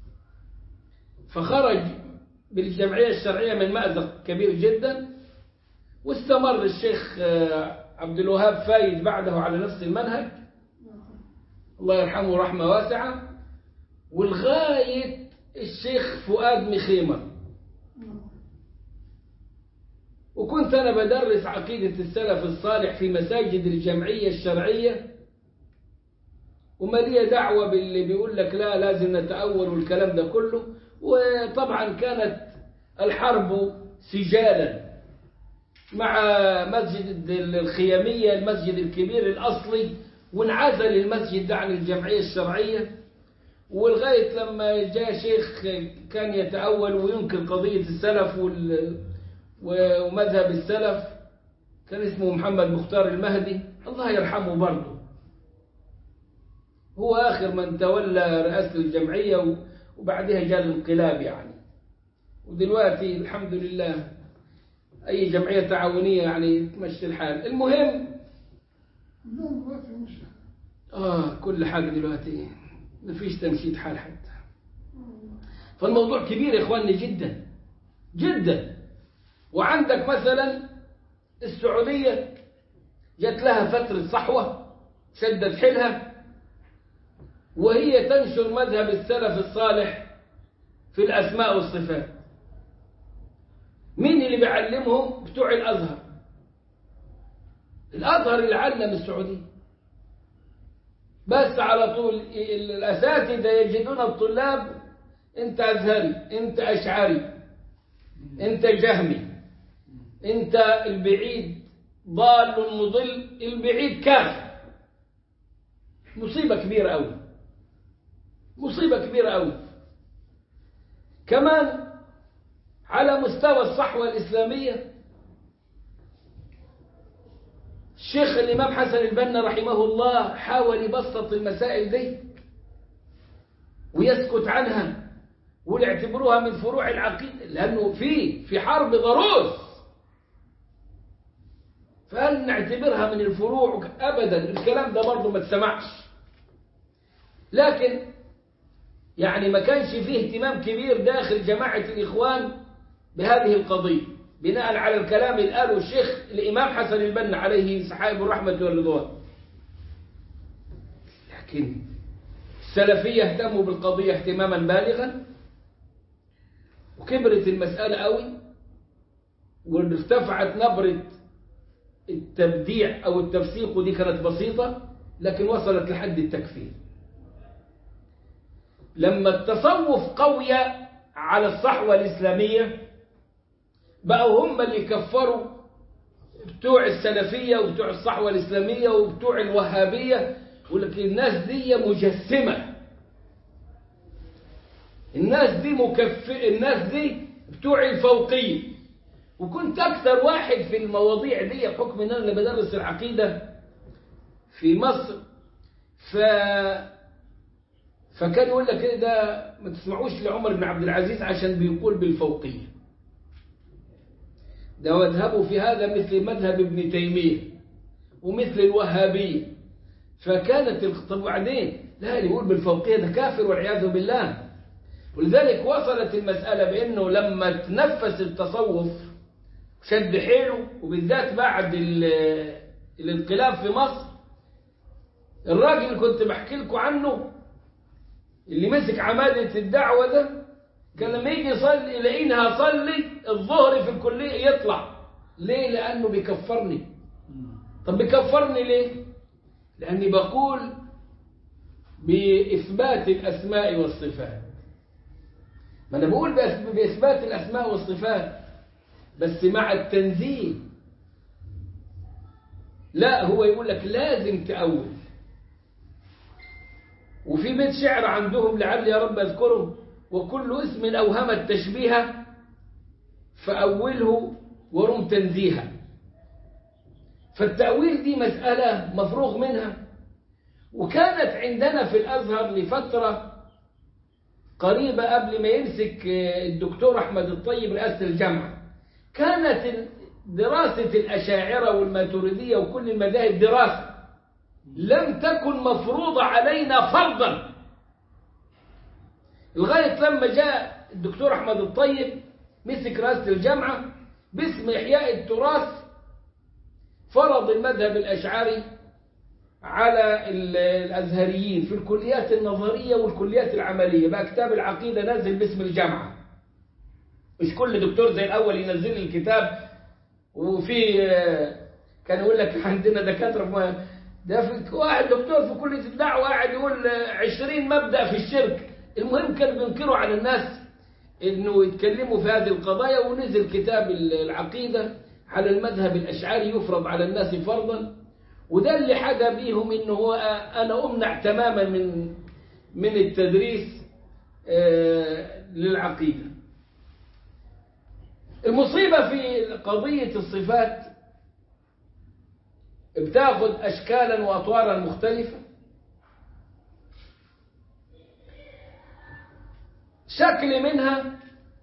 فخرج بالجمعية الشرعية من مأزق كبير جدا واستمر الشيخ عبد الوهاب فايد بعده على نفس المنهج الله يرحمه رحمة واسعة ولغاية الشيخ فؤاد مخيمر وكنت أنا بدرس عقيدة السلف الصالح في مساجد الجمعية الشرعية وما لي دعوة باللي بيقول لك لا لازم نتأول والكلام ده كله وطبعا كانت الحرب سجالا مع مسجد الخيامية المسجد الكبير الأصلي وانعزل المسجد ده عن الجمعية الشرعية ولغاية لما جاء شيخ كان يتأول وينكر قضية السلف وال ومذهب السلف كان اسمه محمد مختار المهدي الله يرحمه برضه هو آخر من تولى رئاسة الجمعية وبعدها جاء الانقلاب يعني ودلوقتي الحمد لله أي جمعية تعاونية يعني تمشي الحال المهم لا دلوقتي مش آه كل حاجة دلوقتي ما فيش تمشيط حال حتى فالموضوع كبير يا إخواني جدا جدا وعندك مثلا السعودية جات لها فترة صحوة شدت حيلها وهي تنشر مذهب السلف الصالح في الأسماء والصفات مين اللي بيعلمهم بتوع الأزهر الأزهر اللي علم السعودية بس على طول الأساتذة يجدون الطلاب أنت أزهري أنت أشعري أنت جهمي أنت البعيد ضال مضل البعيد كافر مصيبة كبيرة أوي مصيبة كبيرة أوي كمان على مستوى الصحوة الإسلامية الشيخ الإمام حسن البنا رحمه الله حاول يبسط المسائل دي ويسكت عنها ويعتبروها من فروع العقيدة لأنه في في حرب ضروس فهل نعتبرها من الفروع أبدا الكلام ده برضه ما تسمعش لكن يعني ما كانش فيه اهتمام كبير داخل جماعة الإخوان بهذه القضية بناء على الكلام اللي قاله الشيخ الإمام حسن البنا عليه سحائب الرحمة والرضوان لكن السلفية اهتموا بالقضية اهتماما بالغا وكبرت المسألة قوي وارتفعت نبرة التبديع أو التفسيق ودي كانت بسيطة لكن وصلت لحد التكفير لما التصوف قوي على الصحوة الإسلامية بقوا هم اللي كفروا بتوع السلفية وبتوع الصحوة الإسلامية وبتوع الوهابية ولكن الناس دي مجسمة الناس دي مكف الناس دي بتوع الفوقية وكنت أكثر واحد في المواضيع دي بحكم إن أنا اللي بدرس العقيدة في مصر ف فكان يقول لك إيه ده ما تسمعوش لعمر بن عبد العزيز عشان بيقول بالفوقية ده مذهبه في هذا مثل مذهب ابن تيمية ومثل الوهابية فكانت طب وبعدين لا اللي يقول بالفوقية ده كافر والعياذ بالله ولذلك وصلت المسألة بأنه لما تنفس التصوف شد حيله وبالذات بعد الانقلاب في مصر الراجل اللي كنت بحكي لكم عنه اللي مسك عمادة الدعوة ده كان لما يجي يصلي يلاقينها صلي الظهر في الكلية يطلع ليه لأنه بيكفرني طب بيكفرني ليه لأني بقول بإثبات الأسماء والصفات ما أنا بقول بإثبات الأسماء والصفات بس مع التنزيل لا هو يقول لك لازم تأول وفي بيت شعر عندهم لعل يا رب أذكره وكل اسم أوهم التشبيه فأوله ورم تنزيها فالتأويل دي مسألة مفروغ منها وكانت عندنا في الأزهر لفترة قريبة قبل ما يمسك الدكتور أحمد الطيب رئاسة الجامعة كانت دراسة الأشاعرة والماتريدية وكل المذاهب دراسة لم تكن مفروضة علينا فرضا لغاية لما جاء الدكتور أحمد الطيب مسك رئاسة الجامعة باسم إحياء التراث فرض المذهب الأشعري على ال- الأزهريين في الكليات النظرية والكليات العملية بقى كتاب العقيدة نازل باسم الجامعة مش كل دكتور زي الأول ينزل لي الكتاب وفي آه، كان يقول لك عندنا دكاترة ما ده في واحد دكتور في كلية الدعوة قاعد يقول آه، 20 مبدأ في الشرك المهم كانوا بينكروا على الناس انه يتكلموا في هذه القضايا ونزل كتاب العقيدة على المذهب الأشعري يفرض على الناس فرضا وده اللي حاجة بيهم انه هو انا امنع تماما من من التدريس آه، للعقيدة المصيبة في قضية الصفات بتاخد أشكالا وأطوارا مختلفة شكل منها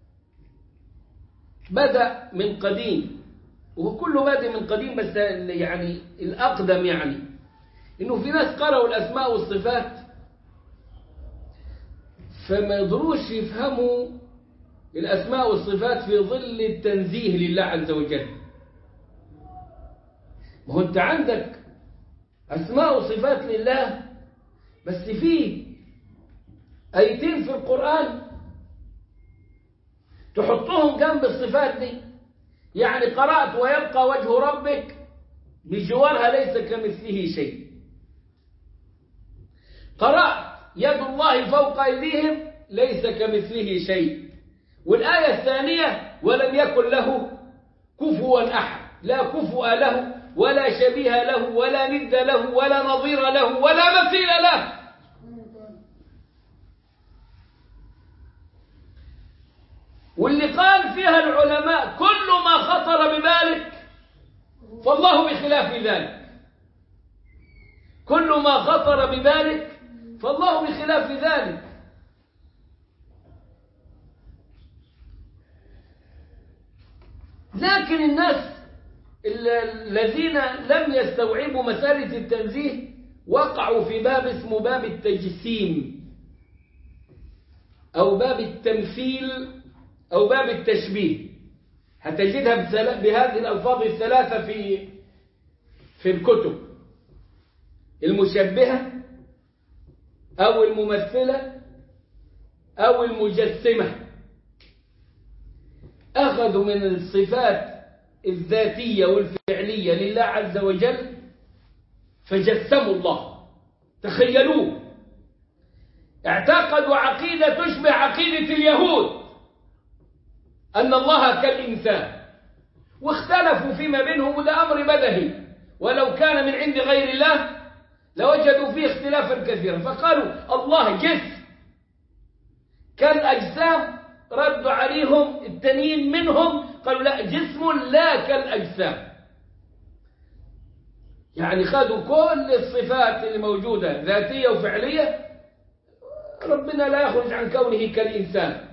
بدأ من قديم وهو كله بادئ من قديم بس يعني الأقدم يعني إنه في ناس قرأوا الأسماء والصفات فما يقدروش يفهموا الأسماء والصفات في ظل التنزيه لله عز وجل ما هو أنت عندك أسماء وصفات لله بس في آيتين في القرآن تحطهم جنب الصفات دي يعني قرأت ويبقى وجه ربك بجوارها ليس كمثله شيء قرأت يد الله فوق أيديهم ليس كمثله شيء والآية الثانية ولم يكن له كفوا أحد لا كفؤ له ولا شبيه له ولا ند له ولا نظير له ولا مثيل له واللي قال فيها العلماء كل ما خطر ببالك فالله بخلاف ذلك كل ما خطر ببالك فالله بخلاف ذلك لكن الناس الذين لم يستوعبوا مسألة التنزيه وقعوا في باب اسمه باب التجسيم أو باب التمثيل أو باب التشبيه هتجدها بهذه الألفاظ الثلاثة في في الكتب المشبهة أو الممثلة أو المجسمة أخذوا من الصفات الذاتية والفعلية لله عز وجل فجسموا الله تخيلوه اعتقدوا عقيدة تشبه عقيدة اليهود أن الله كالإنسان واختلفوا فيما بينهم وده أمر بدهي ولو كان من عند غير الله لوجدوا فيه اختلافا كثيرا فقالوا الله جسم كالأجسام ردوا عليهم التانيين منهم قالوا لا جسم لا كالأجسام يعني خدوا كل الصفات اللي موجودة ذاتية وفعلية ربنا لا يخرج عن كونه كالإنسان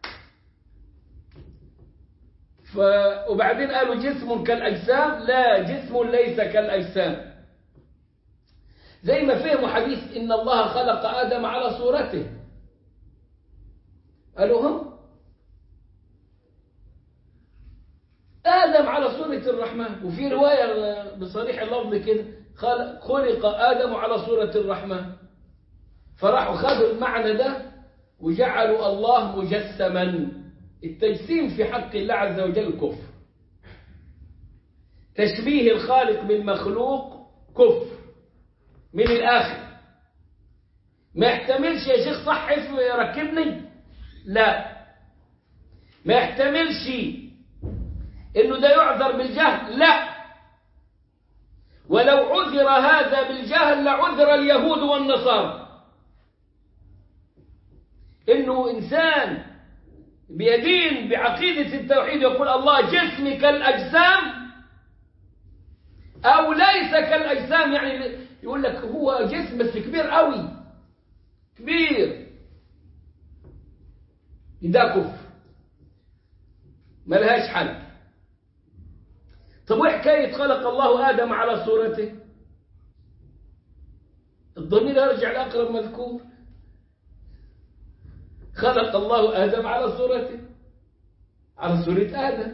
ف... وبعدين قالوا جسم كالأجسام لا جسم ليس كالأجسام زي ما فهموا حديث إن الله خلق آدم على صورته قالوا هم آدم على صورة الرحمن وفي رواية بصريح اللفظ كده خلق آدم على صورة الرحمن فراحوا خذوا المعنى ده وجعلوا الله مجسما التجسيم في حق الله عز وجل كفر تشبيه الخالق بالمخلوق كفر من الآخر ما يحتملش يا شيخ صح ركبني لا ما يحتملش انه ده يعذر بالجهل لا ولو عذر هذا بالجهل لعذر اليهود والنصارى انه انسان بيدين بعقيدة التوحيد يقول الله جسمي كالأجسام أو ليس كالأجسام يعني يقول لك هو جسم بس كبير قوي كبير ده كفر ملهاش حل طب وحكاية خلق الله آدم على صورته الضمير يرجع لأقرب مذكور خلق الله آدم على صورته على صورة آدم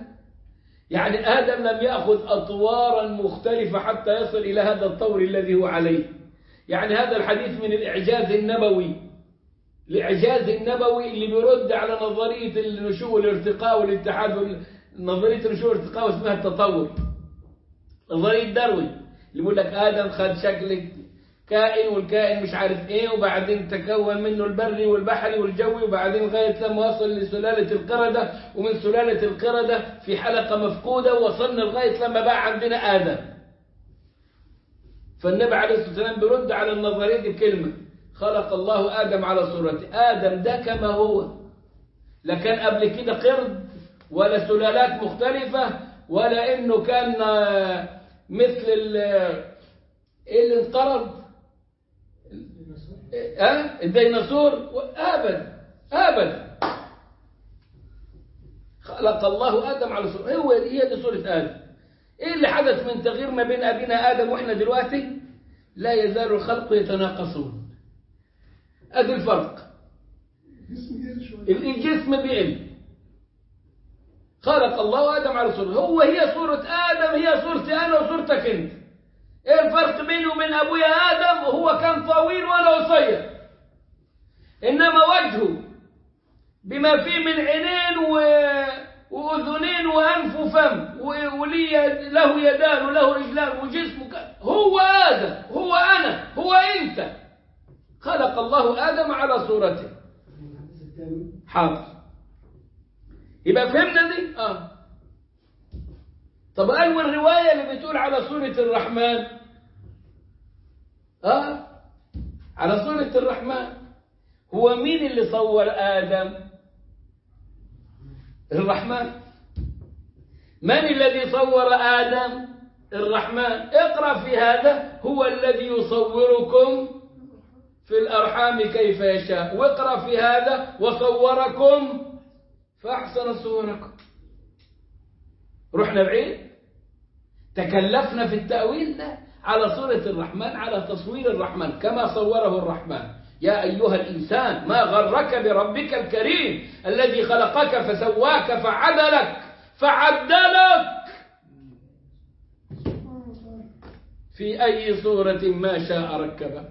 يعني آدم لم يأخذ أطوارا مختلفة حتى يصل إلى هذا الطور الذي هو عليه يعني هذا الحديث من الإعجاز النبوي الإعجاز النبوي اللي بيرد على نظرية النشوء والارتقاء والاتحاد وال- نظرية النشوء والارتقاء واسمها التطور نظرية داروين اللي بيقول لك آدم خد شكل كائن والكائن مش عارف ايه وبعدين تكون منه البري والبحري والجوي وبعدين لغاية لما وصل لسلالة القردة ومن سلالة القردة في حلقة مفقودة وصلنا لغاية لما بقى عندنا آدم فالنبي عليه الصلاة والسلام بيرد على النظرية دي بكلمة خلق الله آدم على صورته آدم ده كما هو لا كان قبل كده قرد ولا سلالات مختلفة ولا إنه كان آه، مثل ال- إيه اللي انقرض أه؟ الديناصور أبدا أبدا خلق الله آدم على صورة هو هي دي صورة آدم إيه اللي حدث من تغيير ما بين أبينا آدم وإحنا دلوقتي لا يزال الخلق يتناقصون أدي الفرق جسم جيد شوية الجسم بيقل خلق الله آدم على صورته هو هي صورة آدم هي صورتي أنا وصورتك أنت إيه الفرق بيني وبين أبويا آدم وهو كان طويل وأنا قصير إنما وجهه بما فيه من عينين و... وأذنين وأنف وفم و- ولي له يدان وله رجلان وجسمه ك- هو آدم هو أنا هو أنت خلق الله آدم على صورته الحديث الثاني حاضر يبقى فهمنا دي اه طب ايوه الروايه اللي بتقول على سوره الرحمن اه على سوره الرحمن هو مين اللي صور ادم الرحمن من الذي صور ادم الرحمن اقرا في هذا هو الذي يصوركم في الأرحام كيف يشاء واقرأ في هذا وصوركم فأحسن صوركم رحنا بعيد تكلفنا في التأويل لا على صورة الرحمن على تصوير الرحمن كما صوره الرحمن يا أيها الإنسان ما غرك بربك الكريم الذي خلقك فسواك فعدلك فعدلك سبحانه وتعالى في أي صورة ما شاء ركبك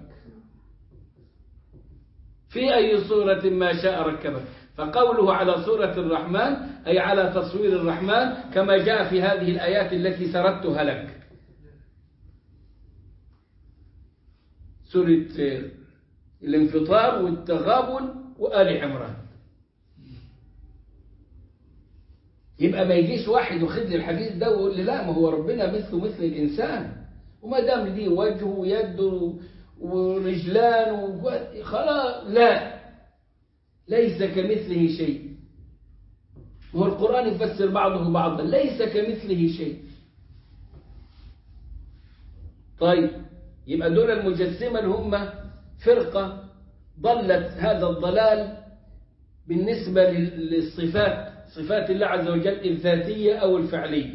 في أي صورة ما شاء ركبك فقوله على صورة الرحمن أي على تصوير الرحمن كما جاء في هذه الآيات التي سردتها لك سورة الانفطار والتغابن وآل عمران يبقى ما يجيش واحد واخد لي الحديث ده ويقول لي لا ما هو ربنا مثله مثل الإنسان وما دام ليه وجه ويد ورجلان و- خلاص لا ليس كمثله شيء هو القرآن يفسر بعضه بعضا ليس كمثله شيء طيب يبقى دول المجسمة اللي هم فرقة ضلت هذا الضلال بالنسبة لل- للصفات صفات الله عز وجل الذاتية أو الفعلية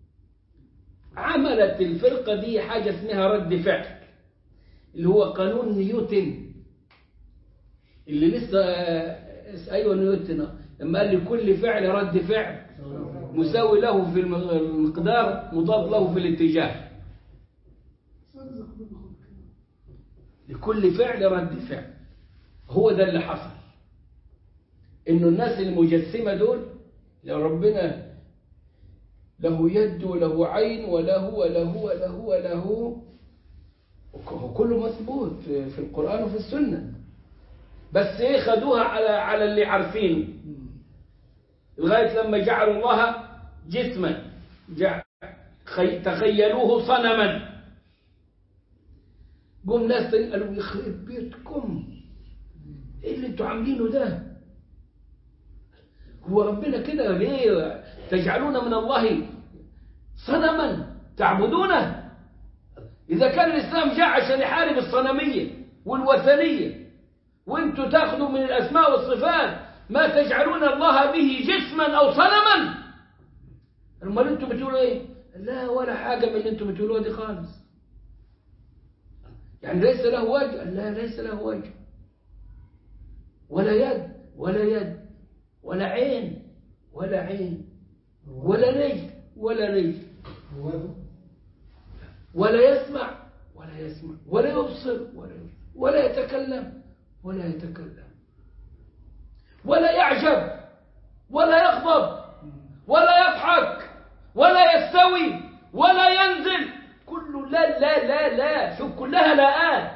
عملت الفرقة دي حاجة اسمها رد فعل اللي هو قانون نيوتن اللي لسه آه، أيوة نيوتن آه. لما قال لكل فعل رد فعل مساوي له في الم- المقدار مضاد له في الاتجاه صدق بالخلق لكل فعل رد فعل هو ده اللي حصل انه الناس المجسمة دول لو ربنا له يد وله عين وله وله وله وله وك- كله مثبوت في في القرآن وفي السنة بس ايه خدوها على على اللي عارفينه لغاية لما جعلوا الله جسما جع- خي- تخيلوه صنما قوم ناس تاني قالوا يخرب بيتكم ايه اللي انتوا عاملينه ده هو ربنا كده ليه تجعلون من الله صنما تعبدونه اذا كان الاسلام جاء عشان يحارب الصنميه والوثنيه وانتوا تاخذوا من الاسماء والصفات ما تجعلون الله به جسما او صنما امال انتوا بتقولوا ايه لا ولا حاجه من اللي انتوا بتقولوها دي خالص يعني ليس له وجه لا ليس له وجه ولا يد ولا يد ولا عين ولا عين ولا رجل ولا رجل هو ولا يسمع ولا يسمع ولا يبصر ولا ولا يتكلم ولا يتكلم ولا يعجب ولا يغضب ولا يضحك ولا يستوي ولا ينزل كله لا لا لا لا شوف كلها لاءات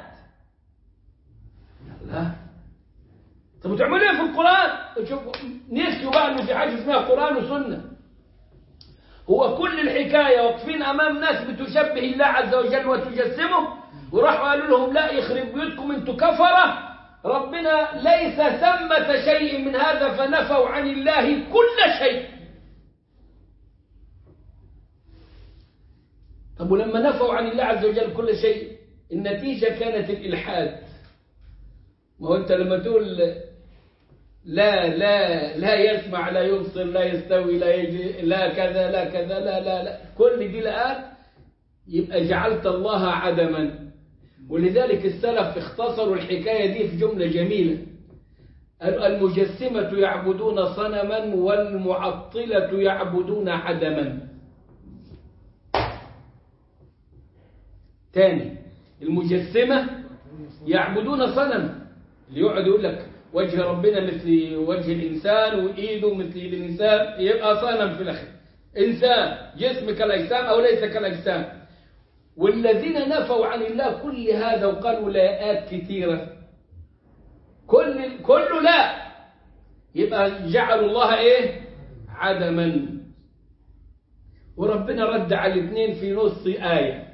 لا طب وتعملوا ايه في القران شوف نسيوا بقى انه في حاجه اسمها قران وسنه هو كل الحكايه واقفين امام ناس بتشبه الله عز وجل وتجسمه وراحوا قالوا لهم لا يخرب بيوتكم انتوا كفره ربنا ليس ثمة شيء من هذا فنفوا عن الله كل شيء طب ولما نفوا عن الله عز وجل كل شيء النتيجة كانت الإلحاد ما هو أنت لما تقول لا لا لا يسمع لا يبصر لا يستوي لا يجي لا كذا لا كذا لا لا لا كل دي لآت يبقى جعلت الله عدما ولذلك السلف اختصروا الحكاية دي في جملة جميلة المجسمة يعبدون صنما والمعطلة يعبدون عدما تاني المجسمة يعبدون صنما اللي يقعد يقول لك وجه ربنا مثل وجه الإنسان وإيده مثل إيد الإنسان يبقى صنم في الأخير إنسان جسم كالأجسام أو ليس كالأجسام والذين نفوا عن الله كل هذا وقالوا لاءات كثيرة كل كله لا يبقى جعلوا الله ايه عدما وربنا رد على الاثنين في نص آية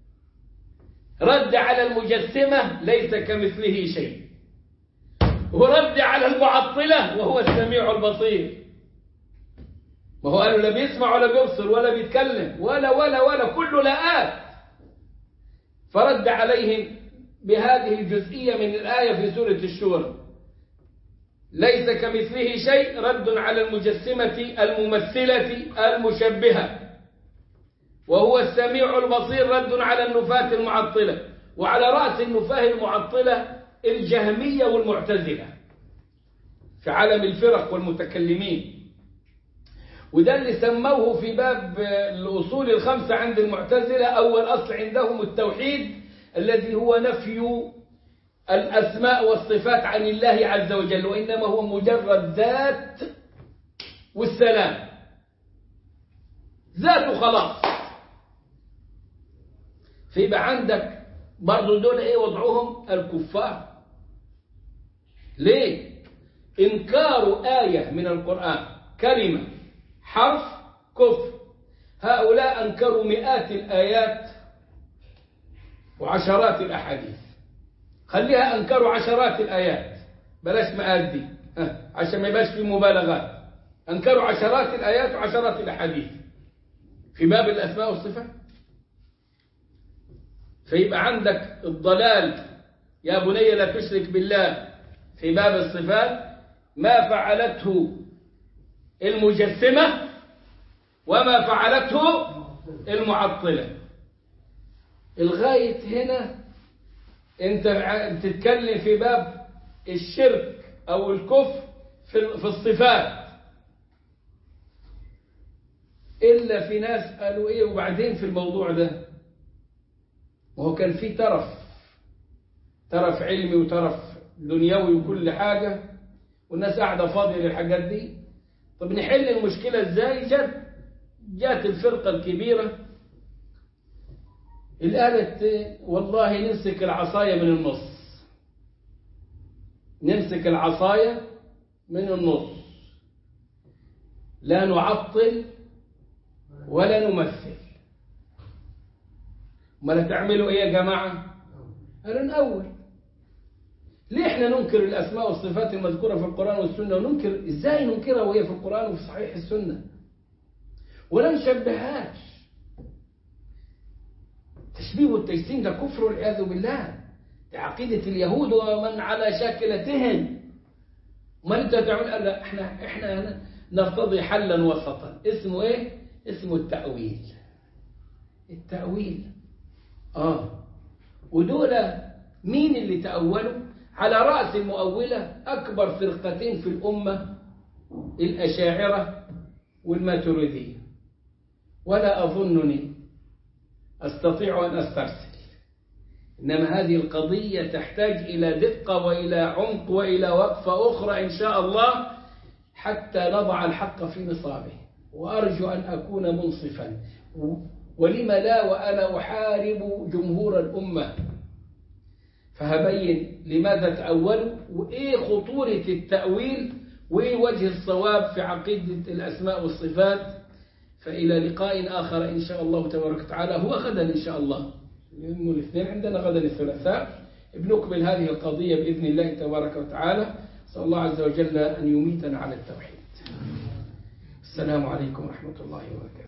رد على المجسمة ليس كمثله شيء ورد على المعطلة وهو السميع البصير ما هو قالوا لا بيسمع ولا بيبصر ولا بيتكلم ولا ولا ولا كله لاءات فرد عليهم بهذه الجزئية من الآية في سورة الشورى ليس كمثله شيء رد على المجسمة الممثلة المشبهة وهو السميع البصير رد على النفاة المعطلة وعلى رأس النفاه المعطلة الجهمية والمعتزلة في عالم الفرق والمتكلمين وده اللي سموه في باب الأصول الخمسة عند المعتزلة أول أصل عندهم التوحيد الذي هو نفي الأسماء والصفات عن الله عز وجل وإنما هو مجرد ذات والسلام ذات خلاص فيبقى عندك برضو دول ايه وضعهم الكفار ليه انكار آية من القرآن كلمة حرف كفر هؤلاء أنكروا مئات الآيات وعشرات الأحاديث خليها أنكروا عشرات الآيات بلاش مئات دي أه. عشان ما يبقاش في مبالغات أنكروا عشرات الآيات وعشرات الأحاديث في باب الأسماء والصفات فيبقى عندك الضلال يا بني لا تشرك بالله في باب الصفات ما فعلته المجسمة وما فعلته المعطلة الغاية هنا انت بتتكلم في باب الشرك او الكفر في الصفات الا في ناس قالوا ايه وبعدين في الموضوع ده وهو كان في ترف ترف علمي وترف دنيوي وكل حاجة والناس قاعدة فاضية للحاجات دي طب نحل المشكلة ازاي جت جات الفرقة الكبيرة اللي قالت والله نمسك العصاية من النص نمسك العصاية من النص لا نعطل ولا نمثل ما تعملوا ايه يا جماعة قالوا نأول ليه احنا ننكر الأسماء والصفات المذكورة في القرآن والسنة وننكر ازاي ننكرها وهي في القرآن وفي صحيح السنة ولا نشبههاش التشبيه والتجسيم ده كفر والعياذ بالله ده عقيدة اليهود ومن على شاكلتهم ما انت تعمل لا احنا احنا نرتضي حلا وسطا اسمه ايه اسمه التأويل التأويل اه ودول مين اللي تأولوا على رأس المؤولة أكبر فرقتين في الأمة الأشاعرة والماتريدية ولا أظنني أستطيع أن أسترسل إنما هذه القضية تحتاج إلى دقة وإلى عمق وإلى وقفة أخرى إن شاء الله حتى نضع الحق في نصابه وأرجو أن أكون منصفا ولم لا وأنا أحارب جمهور الأمة فهبين لماذا تأولوا وإيه خطورة التأويل وإيه وجه الصواب في عقيدة الأسماء والصفات فإلى لقاء آخر إن شاء الله تبارك وتعالى هو غدا إن شاء الله لأنه الاثنين عندنا غدا الثلاثاء بنكمل هذه القضية بإذن الله تبارك وتعالى صلى الله عز وجل أن يميتنا على التوحيد السلام عليكم ورحمة الله وبركاته